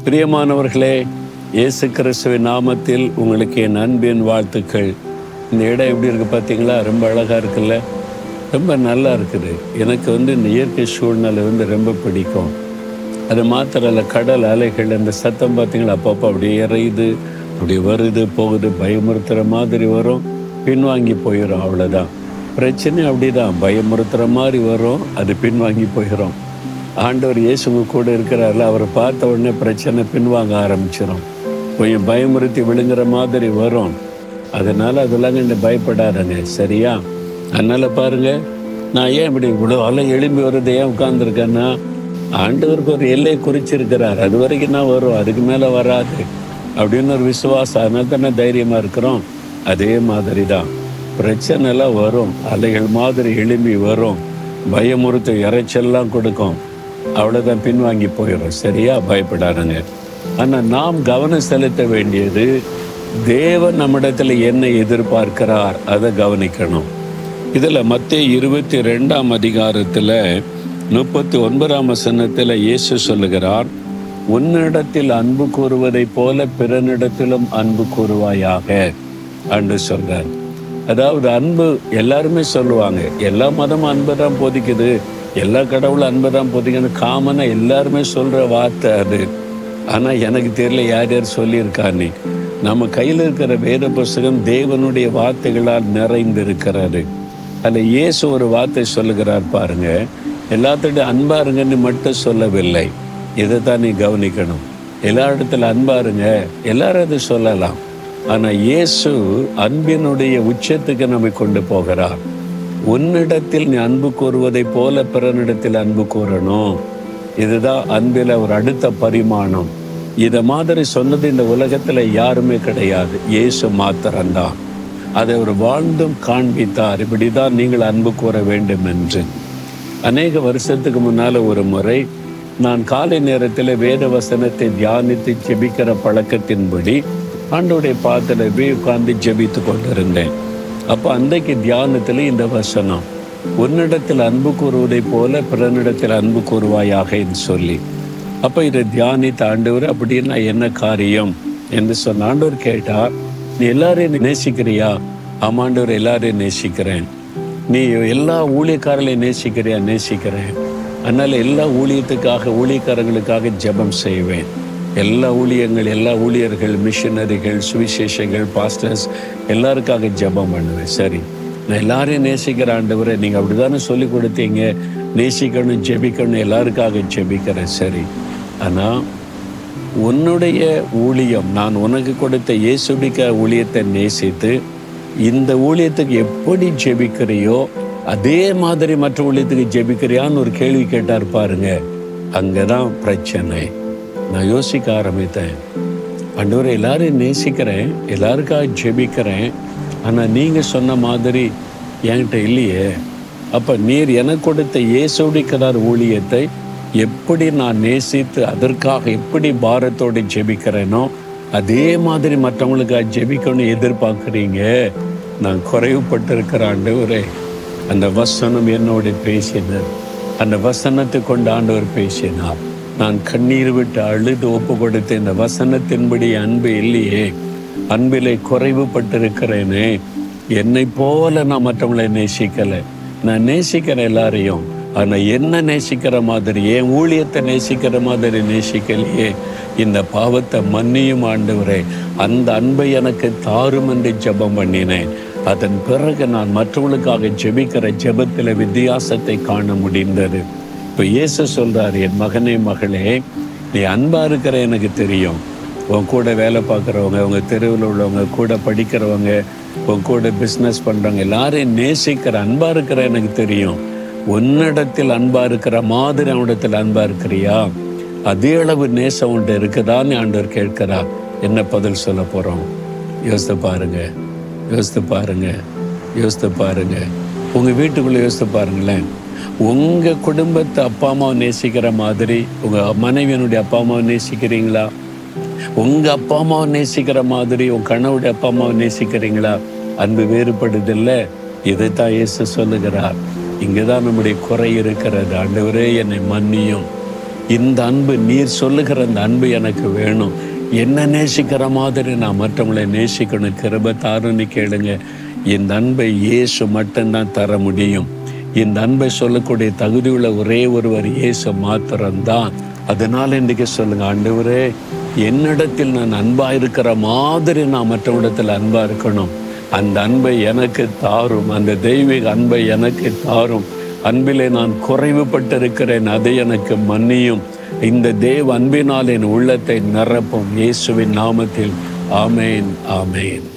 பிரியமானவர்களே இயேசு கிறிஸ்துவின் நாமத்தில் உங்களுக்கு என் அன்பின் வாழ்த்துக்கள் இந்த இடம் எப்படி இருக்கு பார்த்தீங்களா ரொம்ப அழகா இருக்குல்ல ரொம்ப நல்லா இருக்குது எனக்கு வந்து இந்த இயற்கை சூழ்நிலை வந்து ரொம்ப பிடிக்கும் அது மாத்திரம் இல்லை கடல் அலைகள் அந்த சத்தம் பார்த்தீங்களா அப்பப்போ அப்படியே இறையுது அப்படி வருது போகுது பயமுறுத்துகிற மாதிரி வரும் பின்வாங்கி போயிடும் அவ்வளோதான் பிரச்சனை அப்படிதான் பயமுறுத்துகிற மாதிரி வரும் அது பின்வாங்கி போயிடும் ஆண்டவர் இயேசுங்க கூட இருக்கிறார்ல அவரை பார்த்த உடனே பிரச்சனை பின்வாங்க ஆரம்பிச்சிடும் கொஞ்சம் பயமுறுத்தி விழுங்குற மாதிரி வரும் அதனால அதெல்லாம் கண்டு பயப்படாதங்க சரியா அதனால பாருங்க நான் ஏன் இப்படி இவ்வளோ அலை எழும்பி வருது ஏன் உட்கார்ந்துருக்கேன்னா ஆண்டவருக்கு ஒரு எல்லை குறிச்சிருக்கிறார் அது வரைக்கும் தான் வரும் அதுக்கு மேலே வராது அப்படின்னு ஒரு விசுவாசம் அதனால தானே தைரியமாக இருக்கிறோம் அதே மாதிரி தான் பிரச்சனை எல்லாம் வரும் அலைகள் மாதிரி எழும்பி வரும் பயமுறுத்த இறைச்செல்லாம் கொடுக்கும் அவ்வளோதான் பின்வாங்கி போயிடும் சரியா பயப்படாதுங்க ஆனால் நாம் கவனம் செலுத்த வேண்டியது தேவன் நம்மிடத்தில் என்ன எதிர்பார்க்கிறார் அதை கவனிக்கணும் இதில் மத்திய இருபத்தி ரெண்டாம் அதிகாரத்தில் முப்பத்தி ஒன்பதாம் வசனத்தில் இயேசு சொல்லுகிறார் உன்னிடத்தில் அன்பு கூறுவதைப் போல பிறனிடத்திலும் அன்பு கூறுவாயாக என்று சொல்றார் அதாவது அன்பு எல்லாருமே சொல்லுவாங்க எல்லா மதமும் அன்பு தான் போதிக்குது எல்லா கடவுளும் அன்பு தான் போதிக்குது காமனா எல்லாருமே சொல்ற வார்த்தை அது ஆனா எனக்கு தெரியல யார் யார் சொல்லியிருக்கான்னு நம்ம கையில் இருக்கிற வேத புஸ்தகம் தேவனுடைய வார்த்தைகளால் நிறைந்திருக்கிறது அதில் இயேசு ஒரு வார்த்தை சொல்லுகிறார் பாருங்க எல்லாத்தோட அன்பா இருங்கன்னு மட்டும் சொல்லவில்லை இதை தான் நீ கவனிக்கணும் எல்லா இடத்துல அன்பா இருங்க எல்லாரும் அதை சொல்லலாம் ஆனா இயேசு அன்பினுடைய உச்சத்துக்கு நம்மை கொண்டு போகிறார் உன்னிடத்தில் நீ அன்பு கூறுவதைப் போல பிறனிடத்தில் அன்பு கூறணும் இதுதான் அன்பில் ஒரு அடுத்த பரிமாணம் இதை மாதிரி சொன்னது இந்த உலகத்துல யாருமே கிடையாது இயேசு மாத்திரம்தான் அதை அவர் வாழ்ந்தும் காண்பித்தார் இப்படிதான் நீங்கள் அன்பு கூற வேண்டும் என்று அநேக வருஷத்துக்கு முன்னால ஒரு முறை நான் காலை நேரத்தில் வேத வசனத்தை தியானித்து ஜெபிக்கிற பழக்கத்தின்படி ஆண்டோடைய பாத்திர போய் உட்கார்ந்து ஜெபித்து கொண்டிருந்தேன் அப்போ அன்றைக்கு தியானத்தில் இந்த வசனம் உன்னிடத்தில் அன்பு கூறுவதைப் போல பிறனிடத்தில் அன்பு கூறுவாயாக என்று சொல்லி அப்போ இதை தியானித்த ஆண்டவர் அப்படின்னா என்ன காரியம் என்று சொன்ன ஆண்டவர் கேட்டார் நீ எல்லாரையும் நேசிக்கிறியா ஆமாண்டவர் எல்லாரையும் நேசிக்கிறேன் நீ எல்லா ஊழியக்காரர்களையும் நேசிக்கிறியா நேசிக்கிறேன் அதனால எல்லா ஊழியத்துக்காக ஊழியக்காரங்களுக்காக ஜெபம் செய்வேன் எல்லா ஊழியங்கள் எல்லா ஊழியர்கள் மிஷினரிகள் சுவிசேஷங்கள் பாஸ்டர்ஸ் எல்லாருக்காக ஜெபம் பண்ணுவேன் சரி நான் எல்லாரையும் நேசிக்கிற ஆண்டவரை நீங்கள் அப்படிதானே சொல்லி கொடுத்தீங்க நேசிக்கணும் ஜெபிக்கணும் எல்லாருக்காக ஜெபிக்கிறேன் சரி ஆனால் உன்னுடைய ஊழியம் நான் உனக்கு கொடுத்த இயேசுடிக்க ஊழியத்தை நேசித்து இந்த ஊழியத்துக்கு எப்படி ஜெபிக்கிறியோ அதே மாதிரி மற்ற ஊழியத்துக்கு ஜெபிக்கிறியான்னு ஒரு கேள்வி கேட்டார் பாருங்க அங்கதான் பிரச்சனை நான் யோசிக்க ஆரம்பித்தேன் ஆண்டவரை எல்லாரையும் நேசிக்கிறேன் எல்லாருக்காக ஜெபிக்கிறேன் ஆனால் நீங்கள் சொன்ன மாதிரி என்கிட்ட இல்லையே அப்போ நீர் எனக்கு கொடுத்த இயேசுடிக்கிறார் ஊழியத்தை எப்படி நான் நேசித்து அதற்காக எப்படி பாரத்தோடு ஜெபிக்கிறேனோ அதே மாதிரி மற்றவங்களுக்காக ஜெபிக்கணும் எதிர்பார்க்குறீங்க நான் குறைவுபட்டிருக்கிற ஆண்டவரே அந்த வசனம் என்னோடு பேசினார் அந்த வசனத்தை கொண்டு ஆண்டவர் பேசினார் நான் கண்ணீர் விட்டு அழுது ஒப்பு கொடுத்த இந்த வசனத்தின்படி அன்பு இல்லையே அன்பிலே குறைவுபட்டிருக்கிறேனே என்னை போல நான் மற்றவங்களை நேசிக்கலை நான் நேசிக்கிறேன் எல்லாரையும் ஆனா என்ன நேசிக்கிற மாதிரி என் ஊழியத்தை நேசிக்கிற மாதிரி நேசிக்கலையே இந்த பாவத்தை மன்னியும் ஆண்டவரே அந்த அன்பை எனக்கு தாரும் என்று ஜெபம் பண்ணினேன் அதன் பிறகு நான் மற்றவங்களுக்காக ஜெபிக்கிற ஜெபத்தில் வித்தியாசத்தை காண முடிந்தது இப்போ இயேசு சொல்றாரு என் மகனே மகளே நீ அன்பா இருக்கிற எனக்கு தெரியும் உன் கூட வேலை பார்க்குறவங்க உங்க தெருவில் உள்ளவங்க கூட படிக்கிறவங்க உன் கூட பிஸ்னஸ் பண்றவங்க எல்லாரையும் நேசிக்கிற அன்பா இருக்கிற எனக்கு தெரியும் உன்னிடத்தில் அன்பா இருக்கிற மாதிரி அவனிடத்தில் அன்பா இருக்கிறியா அதே அளவு நேசம் உன்ட்ட இருக்குதான்னு ஆண்டவர் கேட்கிறார் என்ன பதில் சொல்ல போறோம் யோசித்து பாருங்க யோசித்து பாருங்க யோசித்து பாருங்க உங்க வீட்டுக்குள்ள யோசித்து பாருங்களேன் உங்க குடும்பத்தை அப்பா அம்மாவை நேசிக்கிற மாதிரி உங்க மனைவியனுடைய அப்பா அம்மாவை நேசிக்கிறீங்களா உங்க அப்பா அம்மாவை நேசிக்கிற மாதிரி உங்க கணவுடைய அப்பா அம்மாவை நேசிக்கிறீங்களா அன்பு வேறுபடுதில்ல இதைத்தான் இயேசு சொல்லுகிறார் இங்கதான் நம்முடைய குறை இருக்கிறது ஆண்டவரே என்னை மன்னியும் இந்த அன்பு நீர் சொல்லுகிற அந்த அன்பு எனக்கு வேணும் என்ன நேசிக்கிற மாதிரி நான் மற்றவங்களை நேசிக்கணும் கிருப தாருன்னு கேளுங்க இந்த அன்பை இயேசு மட்டும்தான் தர முடியும் இந்த அன்பை சொல்லக்கூடிய தகுதியுள்ள ஒரே ஒருவர் இயேசு மாத்திரம்தான் அதனால இன்றைக்கு சொல்லுங்க ஆண்டவரே என்னிடத்தில் நான் அன்பா இருக்கிற மாதிரி நான் மற்றவரிடத்தில் அன்பா இருக்கணும் அந்த அன்பை எனக்கு தாரும் அந்த தெய்வீக அன்பை எனக்கு தாரும் அன்பிலே நான் குறைவுபட்டிருக்கிறேன் அதை எனக்கு மன்னியும் இந்த தேவ அன்பினால் என் உள்ளத்தை நிரப்பும் இயேசுவின் நாமத்தில் ஆமேன் ஆமேன்